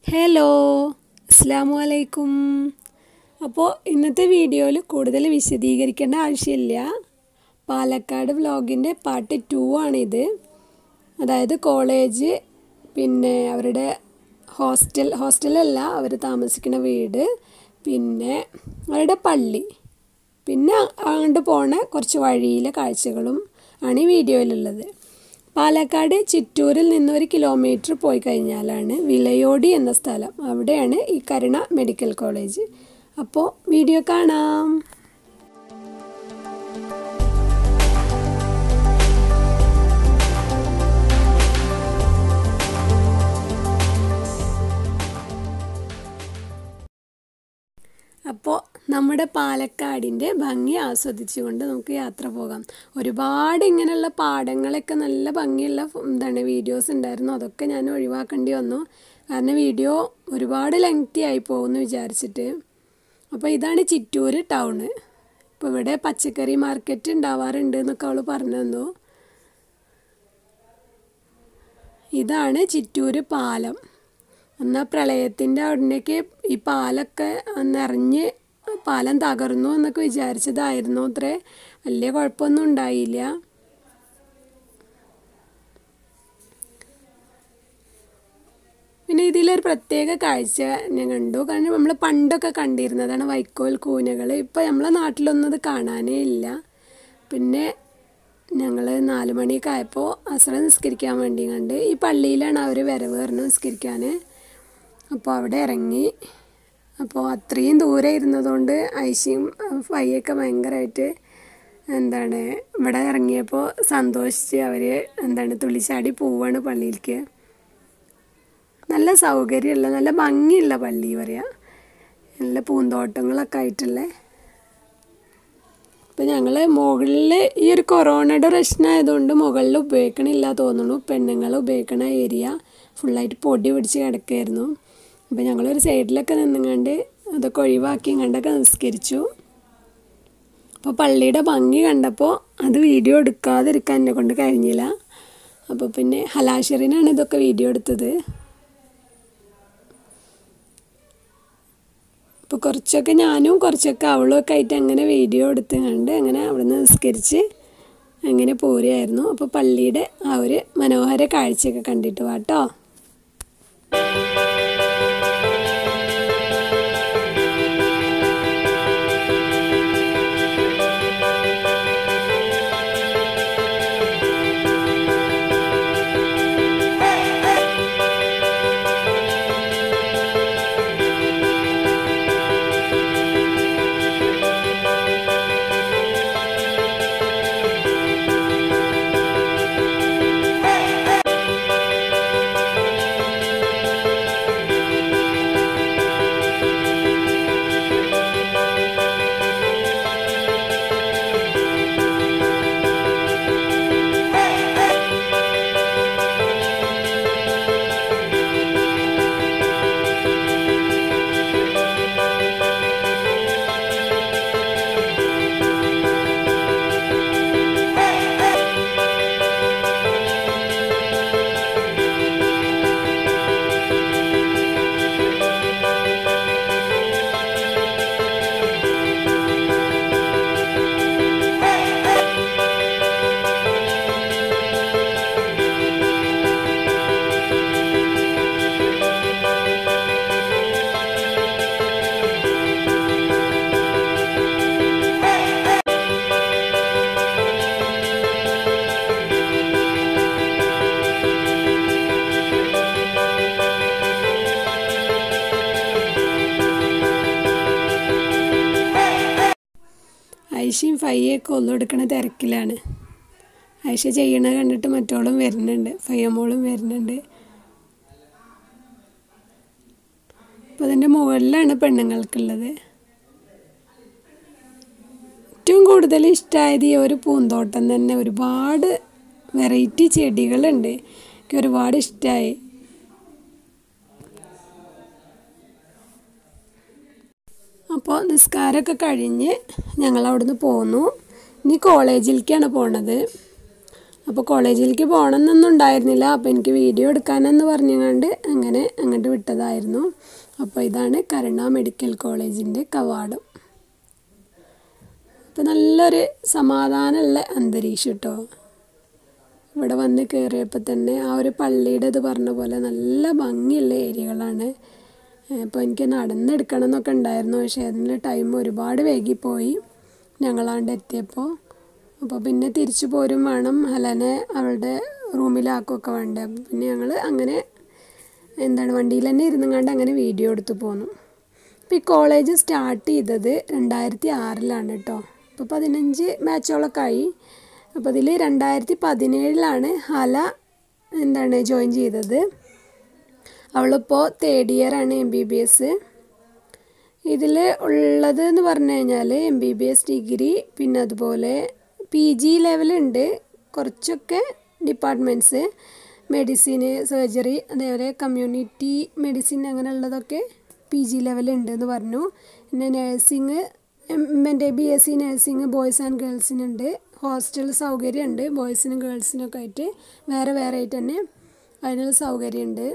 hello അസ്സാമു അലൈക്കും അപ്പോൾ ഇന്നത്തെ വീഡിയോയിൽ കൂടുതൽ വിശദീകരിക്കേണ്ട ആവശ്യമില്ല പാലക്കാട് വ്ലോഗിൻ്റെ പാർട്ട് ടു ആണിത് അതായത് കോളേജ് പിന്നെ അവരുടെ ഹോസ്റ്റൽ ഹോസ്റ്റലല്ല അവർ താമസിക്കുന്ന വീട് പിന്നെ അവരുടെ പള്ളി പിന്നെ അങ്ങോട്ട് പോണ കുറച്ച് വഴിയിലെ കാഴ്ചകളും ആണ് ഈ വീഡിയോയിലുള്ളത് പാലക്കാട് ചിറ്റൂരിൽ നിന്ന് ഒരു കിലോമീറ്റർ പോയി കഴിഞ്ഞാലാണ് വിളയോടി എന്ന സ്ഥലം അവിടെയാണ് ഈ കരുണ മെഡിക്കൽ കോളേജ് അപ്പോൾ വീഡിയോ കാണാം അപ്പോൾ നമ്മുടെ പാലക്കാടിൻ്റെ ഭംഗി ആസ്വദിച്ചുകൊണ്ട് നമുക്ക് യാത്ര പോകാം ഒരുപാട് ഇങ്ങനെയുള്ള പാടങ്ങളൊക്കെ നല്ല ഭംഗിയുള്ള എന്താണ് വീഡിയോസ് ഉണ്ടായിരുന്നു അതൊക്കെ ഞാൻ ഒഴിവാക്കേണ്ടി വന്നു കാരണം വീഡിയോ ഒരുപാട് ലെങ്തി ആയി പോകുമെന്ന് വിചാരിച്ചിട്ട് അപ്പോൾ ഇതാണ് ചിറ്റൂർ ടൗണ് ഇപ്പോൾ ഇവിടെ പച്ചക്കറി മാർക്കറ്റ് ഉണ്ടാവാറുണ്ട് എന്നൊക്കെ അവൾ പറഞ്ഞു തന്നു ഇതാണ് ചിറ്റൂർ പാലം എന്നാൽ പ്രളയത്തിൻ്റെ അവിടേക്ക് ഈ പാലൊക്കെ നിറഞ്ഞ് പാലം തകർന്നു എന്നൊക്കെ വിചാരിച്ചതായിരുന്നു അത്രേ വലിയ കുഴപ്പമൊന്നും ഉണ്ടായില്ല പിന്നെ ഇതിലൊരു പ്രത്യേക കാഴ്ച ഞാൻ കണ്ടു കാരണം നമ്മൾ പണ്ടൊക്കെ കണ്ടിരുന്നതാണ് വൈക്കോൽ കൂനകൾ ഇപ്പോൾ നമ്മളെ നാട്ടിലൊന്നും അത് കാണാനേ ഇല്ല പിന്നെ ഞങ്ങൾ നാല് മണിയൊക്കെ ആയപ്പോൾ അസറ നിസ്കരിക്കാൻ വേണ്ടി കണ്ട് ഈ പള്ളിയിലാണ് അവർ വരവ് പറഞ്ഞു നിസ്കരിക്കാൻ അപ്പോൾ അവിടെ ഇറങ്ങി അപ്പോൾ അത്രയും ദൂരെ ഇരുന്നതുകൊണ്ട് ഐശയും ഫയ്യൊക്കെ ഭയങ്കരമായിട്ട് എന്താണ് ഇവിടെ ഇറങ്ങിയപ്പോൾ സന്തോഷിച്ച് അവർ എന്താണ് തുള്ളിച്ചാടി പോവാണ് പള്ളിയിലേക്ക് നല്ല സൗകര്യമുള്ള നല്ല ഭംഗിയുള്ള പള്ളി പറയാം നല്ല പൂന്തോട്ടങ്ങളൊക്കെ ആയിട്ടുള്ള ഇപ്പം ഞങ്ങൾ മുകളിൽ ഈ ഒരു കൊറോണയുടെ പ്രശ്നമായതുകൊണ്ട് മുകളിൽ ഉപയോഗിക്കണില്ല തോന്നുന്നു പെണ്ണുങ്ങൾ ഉപയോഗിക്കണ ഏരിയ ഫുള്ളായിട്ട് പൊടി പിടിച്ച് കിടക്കായിരുന്നു അപ്പോൾ ഞങ്ങളൊരു സൈഡിലൊക്കെ നിന്നുകൊണ്ട് അതൊക്കെ ഒഴിവാക്കി കണ്ടൊക്കെ നിസ്കരിച്ചു അപ്പോൾ പള്ളിയുടെ ഭംഗി കണ്ടപ്പോൾ അത് വീഡിയോ എടുക്കാതിരിക്കാൻ എന്നെ കൊണ്ട് കഴിഞ്ഞില്ല അപ്പോൾ പിന്നെ ഹലാഷറിനാണ് ഇതൊക്കെ വീഡിയോ എടുത്തത് അപ്പോൾ കുറച്ചൊക്കെ ഞാനും കുറച്ചൊക്കെ അവളും ഒക്കെ ആയിട്ട് അങ്ങനെ വീഡിയോ എടുത്ത് കണ്ട് അങ്ങനെ അവിടെ നിന്ന് നിസ്കരിച്ച് അങ്ങനെ പോരുമായിരുന്നു അപ്പോൾ പള്ളിയുടെ ആ ഒരു മനോഹര കാഴ്ചയൊക്കെ കണ്ടിട്ട് വാട്ടോ ഐഷയും ഫയ്യൊക്കെ ഒന്നെടുക്കണ തിരക്കിലാണ് ഐഷ ചെയ്യണ കണ്ടിട്ട് മറ്റോളും വരുന്നുണ്ട് ഫയ്യമ്മോളും വരുന്നുണ്ട് അപ്പോൾ അതിൻ്റെ മുകളിലാണ് പെണ്ണുങ്ങൾക്കുള്ളത് ഏറ്റവും കൂടുതൽ ഇഷ്ടമായത് ഈ ഒരു പൂന്തോട്ടം തന്നെ ഒരുപാട് വെറൈറ്റി ചെടികളുണ്ട് എനിക്ക് ഒരുപാട് ഇഷ്ടമായി അപ്പോൾ നിസ്കാരമൊക്കെ കഴിഞ്ഞ് ഞങ്ങൾ അവിടുന്ന് പോന്നു ഇനി കോളേജിലേക്കാണ് പോണത് അപ്പോൾ കോളേജിലേക്ക് പോകണമെന്നൊന്നും ഉണ്ടായിരുന്നില്ല അപ്പോൾ എനിക്ക് വീഡിയോ എടുക്കാനെന്ന് പറഞ്ഞുകൊണ്ട് അങ്ങനെ അങ്ങോട്ട് വിട്ടതായിരുന്നു അപ്പോൾ ഇതാണ് കരുണ മെഡിക്കൽ കോളേജിൻ്റെ കവാടം അപ്പോൾ നല്ലൊരു സമാധാനമുള്ള അന്തരീക്ഷം കേട്ടോ ഇവിടെ വന്ന് കയറിയപ്പോൾ തന്നെ ആ ഒരു പള്ളിയുടെ ഇത് പറഞ്ഞ പോലെ നല്ല ഭംഗിയുള്ള ഏരിയകളാണ് അപ്പോൾ എനിക്ക് നടന്നെടുക്കണം എന്നൊക്കെ ഉണ്ടായിരുന്നു പക്ഷേ അതിന് ടൈം ഒരുപാട് വൈകിപ്പോയി ഞങ്ങളാണ്ട് എത്തിയപ്പോൾ അപ്പോൾ പിന്നെ തിരിച്ചു പോരും വേണം ഹലനെ അവളുടെ റൂമിലാക്കുകയൊക്കെ വേണ്ടേ അപ്പോൾ പിന്നെ ഞങ്ങൾ അങ്ങനെ എന്താണ് വണ്ടിയിൽ തന്നെ ഇരുന്നുകൊണ്ട് അങ്ങനെ വീഡിയോ എടുത്ത് പോന്നു അപ്പോൾ ഈ കോളേജ് സ്റ്റാർട്ട് ചെയ്തത് രണ്ടായിരത്തി ആറിലാണ് കേട്ടോ അപ്പോൾ പതിനഞ്ച് മാച്ചോളൊക്കെ ആയി അപ്പോൾ അതിൽ രണ്ടായിരത്തി പതിനേഴിലാണ് ഹല എന്താണ് ജോയിൻ ചെയ്തത് അവളിപ്പോൾ തേർഡ് ഇയർ ആണ് എം ബി ബി എസ് ഇതിൽ ഉള്ളത് എന്ന് പറഞ്ഞു കഴിഞ്ഞാൽ M B B S degree പിന്നെ അതുപോലെ പി ജി ലെവലുണ്ട് കുറച്ചൊക്കെ ഡിപ്പാർട്ട്മെൻറ്റ്സ് മെഡിസിന് സർജറി അതേപോലെ കമ്മ്യൂണിറ്റി മെഡിസിൻ അങ്ങനെയുള്ളതൊക്കെ പി ജി ലെവലുണ്ട് എന്ന് പറഞ്ഞു പിന്നെ നേഴ്സിങ് എൻ്റെ B S C nursing boys and ഗേൾസിനുണ്ട് ഹോസ്റ്റൽ സൗകര്യമുണ്ട് ബോയ്സിനും ഗേൾസിനൊക്കെ ആയിട്ട് വേറെ വേറെ ആയിട്ട് തന്നെ അതിനുള്ള സൗകര്യമുണ്ട്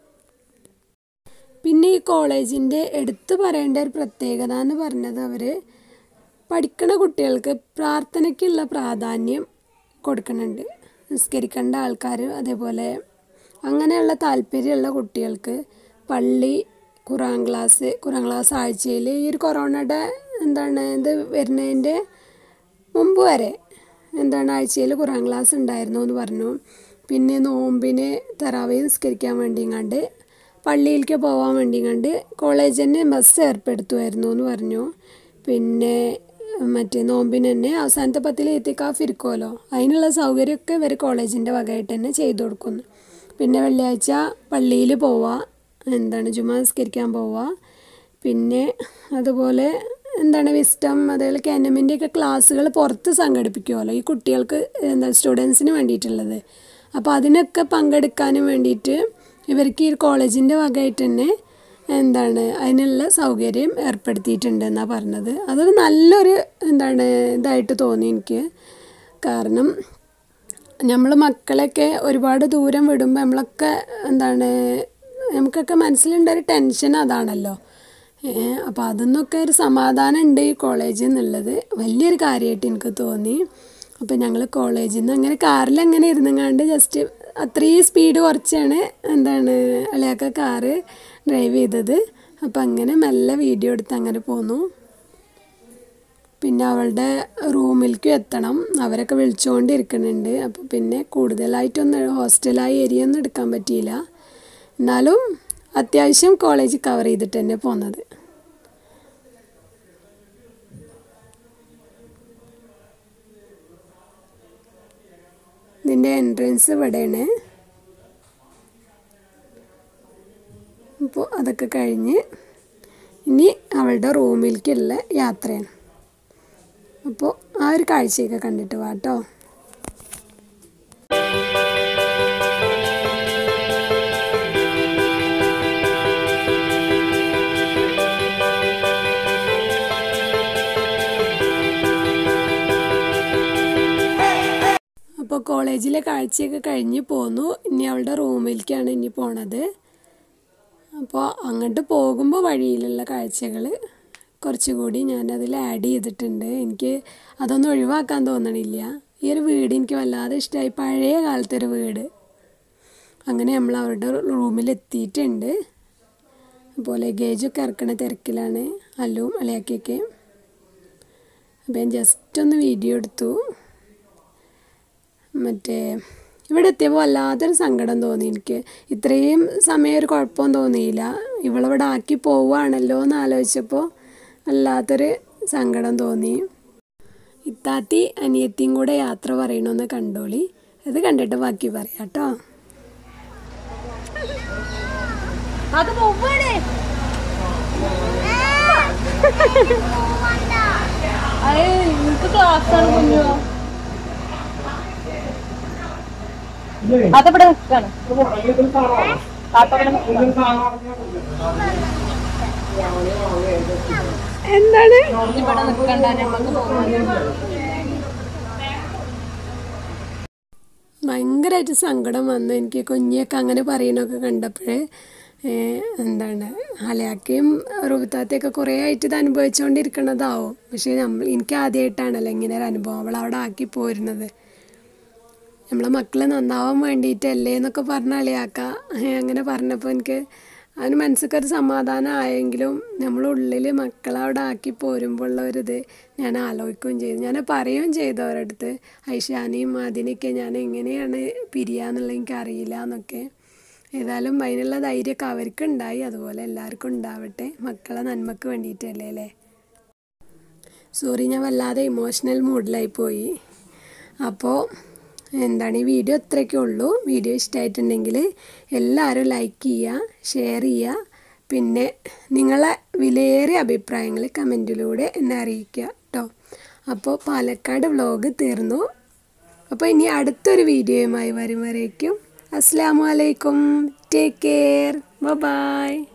പിന്നെ ഈ കോളേജിൻ്റെ എടുത്തു പറയേണ്ട ഒരു പ്രത്യേകത എന്ന് പറഞ്ഞത് അവർ പഠിക്കണ കുട്ടികൾക്ക് പ്രാർത്ഥനയ്ക്കുള്ള പ്രാധാന്യം കൊടുക്കുന്നുണ്ട് നിസ്കരിക്കേണ്ട ആൾക്കാർ അതേപോലെ അങ്ങനെയുള്ള താല്പര്യമുള്ള കുട്ടികൾക്ക് പള്ളി ഖുറാൻ ക്ലാസ് ഖുറാൻ ക്ലാസ് ആഴ്ചയിൽ ഈ ഒരു കൊറോണയുടെ എന്താണ് ഇത് വരുന്നതിൻ്റെ മുമ്പ് വരെ എന്താണ് ആഴ്ചയിൽ ഖുറാൻ ക്ലാസ് ഉണ്ടായിരുന്നു എന്ന് പറഞ്ഞു പിന്നെ നോമ്പിന് തറാവി നിസ്കരിക്കാൻ വേണ്ടിങ്ങാണ്ട് പള്ളിയിലേക്ക് പോകാൻ വേണ്ടിങ്ങാണ്ട് കോളേജ് തന്നെ ബസ് ഏർപ്പെടുത്തുമായിരുന്നു എന്ന് പറഞ്ഞു പിന്നെ മറ്റേ നോമ്പിന് തന്നെ അവസാനത്തെ പത്തിൽ എത്തിക്കാഫ് ഇരിക്കുമല്ലോ അതിനുള്ള സൗകര്യമൊക്കെ ഇവർ കോളേജിൻ്റെ വകയായിട്ട് തന്നെ ചെയ്തു കൊടുക്കുന്നു പിന്നെ വെള്ളിയാഴ്ച പള്ളിയിൽ പോവുക എന്താണ് ജുമാ നിസ്കരിക്കാൻ പോവുക പിന്നെ അതുപോലെ എന്താണ് വിസ്റ്റം അതേപോലെ കാനമിൻ്റെയൊക്കെ ക്ലാസ്സുകൾ പുറത്ത് സംഘടിപ്പിക്കുമല്ലോ ഈ കുട്ടികൾക്ക് എന്താ സ്റ്റുഡൻസിന് വേണ്ടിയിട്ടുള്ളത് അപ്പോൾ അതിനൊക്കെ പങ്കെടുക്കാനും വേണ്ടിയിട്ട് ഇവർക്ക് ഈ കോളേജിൻ്റെ വകയായിട്ട് തന്നെ എന്താണ് അതിനുള്ള സൗകര്യം ഏർപ്പെടുത്തിയിട്ടുണ്ടെന്നാണ് പറഞ്ഞത് അതൊരു നല്ലൊരു എന്താണ് ഇതായിട്ട് തോന്നി എനിക്ക് കാരണം നമ്മൾ മക്കളെയൊക്കെ ഒരുപാട് ദൂരം വിടുമ്പോൾ നമ്മളൊക്കെ എന്താണ് നമുക്കൊക്കെ മനസ്സിലുണ്ടൊരു ടെൻഷൻ അതാണല്ലോ അപ്പോൾ അതിന്നൊക്കെ ഒരു സമാധാനം ഉണ്ട് ഈ കോളേജിൽ എന്നുള്ളത് വലിയൊരു കാര്യമായിട്ട് എനിക്ക് തോന്നി അപ്പോൾ ഞങ്ങൾ കോളേജിൽ നിന്ന് അങ്ങനെ കാറിൽ അങ്ങനെ ഇരുന്നങ്ങാണ്ട് ജസ്റ്റ് അത്രയും സ്പീഡ് കുറച്ചാണ് എന്താണ് അളിയാക്ക കാറ് ഡ്രൈവ് ചെയ്തത് അപ്പോൾ അങ്ങനെ മെല്ലെ വീഡിയോ എടുത്ത് അങ്ങനെ പോന്നു പിന്നെ അവളുടെ റൂമിലേക്ക് എത്തണം അവരൊക്കെ വിളിച്ചുകൊണ്ടിരിക്കുന്നുണ്ട് അപ്പോൾ പിന്നെ കൂടുതലായിട്ടൊന്നും ഹോസ്റ്റലായി ഏരിയ ഒന്നും എടുക്കാൻ പറ്റിയില്ല എന്നാലും അത്യാവശ്യം കോളേജ് കവർ ചെയ്തിട്ട് തന്നെ പോന്നത് ഇതിൻ്റെ എൻട്രൻസ് ഇവിടെയാണ് അപ്പോൾ അതൊക്കെ കഴിഞ്ഞ് ഇനി അവളുടെ റൂമിലേക്കുള്ള യാത്രയാണ് അപ്പോൾ ആ ഒരു കാഴ്ചയൊക്കെ കണ്ടിട്ട് വാട്ടോ അപ്പോൾ കോളേജിലെ കാഴ്ചയൊക്കെ കഴിഞ്ഞ് പോന്നു ഇനി അവളുടെ റൂമിലേക്കാണ് ഇനി പോണത് അപ്പോൾ അങ്ങോട്ട് പോകുമ്പോൾ വഴിയിലുള്ള കാഴ്ചകൾ കുറച്ചുകൂടി ഞാനതിൽ ആഡ് ചെയ്തിട്ടുണ്ട് എനിക്ക് അതൊന്നും ഒഴിവാക്കാൻ തോന്നണില്ല ഈ ഒരു വീട് എനിക്ക് വല്ലാതെ ഇഷ്ടമായി പഴയ കാലത്തെ ഒരു വീട് അങ്ങനെ നമ്മൾ അവരുടെ റൂമിൽ എത്തിയിട്ടുണ്ട് അപ്പോൾ ലഗേജൊക്കെ ഇറക്കണ തിരക്കിലാണ് അല്ലും അലയാക്കിയൊക്കെ അപ്പോൾ ഞാൻ ജസ്റ്റ് ഒന്ന് വീഡിയോ എടുത്തു മറ്റേ ഇവിടെ എത്തിയപ്പോൾ വല്ലാത്തൊരു സങ്കടം തോന്നി എനിക്ക് ഇത്രയും സമയം ഒരു കുഴപ്പവും തോന്നിയില്ല ഇവളിവിടെ ആക്കി പോവുകയാണല്ലോ എന്ന് ആലോചിച്ചപ്പോൾ വല്ലാത്തൊരു സങ്കടം തോന്നി ഇത്താത്തി അനിയത്തിയും കൂടെ യാത്ര പറയണമെന്ന് കണ്ടോളി അത് കണ്ടിട്ട് ബാക്കി പറയാം കേട്ടോ അത് പോവാണ് അയ്യ നിനക്ക് ക്ലാസ് ആണ് കുഞ്ഞു അതവിടെ നിൽക്കാണ് താത്തവിടെ നിൽക്കാണ് എന്താണ് ഇവിടെ നിൽക്കണ്ട നമുക്ക് പോകാം ഭയങ്കരമായിട്ട് സങ്കടം വന്നു എനിക്ക് കുഞ്ഞിയൊക്കെ അങ്ങനെ പറയണൊക്കെ കണ്ടപ്പോഴേ എന്താണ് അലയാക്കയും റുബിത്താത്തയൊക്കെ കുറേ ആയിട്ട് ഇത് അനുഭവിച്ചുകൊണ്ടിരിക്കണതാവും പക്ഷേ നമ്മൾ എനിക്ക് ആദ്യമായിട്ടാണല്ലോ ഇങ്ങനെ ഒരു അനുഭവം അവൾ അവിടെ ആക്കി പോരുന്നത് നമ്മളെ മക്കൾ നന്നാവാൻ വേണ്ടിയിട്ടല്ലേ എന്നൊക്കെ പറഞ്ഞ അളിയാക്ക അങ്ങനെ പറഞ്ഞപ്പോൾ എനിക്ക് അവന് മനസ്സിലൊരു സമാധാനം ആയെങ്കിലും നമ്മളുള്ളിൽ മക്കളെ അവിടെ ആക്കി പോരുമ്പോൾ ഉള്ള ഒരിത് ഞാൻ ആലോചിക്കുകയും ചെയ്തു ഞാൻ പറയുകയും ചെയ്തു അവരടുത്ത് ഐഷാനിയും അതിനൊക്കെ ഞാൻ എങ്ങനെയാണ് പിരിയാന്നുള്ളത് എനിക്ക് അറിയില്ല എന്നൊക്കെ ഏതായാലും അതിനുള്ള ധൈര്യമൊക്കെ അവർക്കുണ്ടായി അതുപോലെ എല്ലാവർക്കും ഉണ്ടാവട്ടെ മക്കളെ നന്മക്ക് വേണ്ടിയിട്ടല്ലേ അല്ലേ സോറി ഞാൻ വല്ലാതെ ഇമോഷണൽ മൂഡിലായി പോയി അപ്പോൾ എന്താണ് ഈ വീഡിയോ ഇത്രയൊക്കെ ഉള്ളൂ വീഡിയോ ഇഷ്ടമായിട്ടുണ്ടെങ്കിൽ എല്ലാവരും ലൈക്ക് ചെയ്യുക ഷെയർ ചെയ്യുക പിന്നെ നിങ്ങളെ വിലയേറിയ അഭിപ്രായങ്ങൾ കമൻറ്റിലൂടെ എന്നെ അറിയിക്കുക കേട്ടോ അപ്പോൾ പാലക്കാട് വ്ലോഗ് തീർന്നു അപ്പോൾ ഇനി അടുത്തൊരു വീഡിയോയുമായി വരും വരേക്കും അസ്സാം വലൈക്കും ടേക്ക് കെയർ ബൈ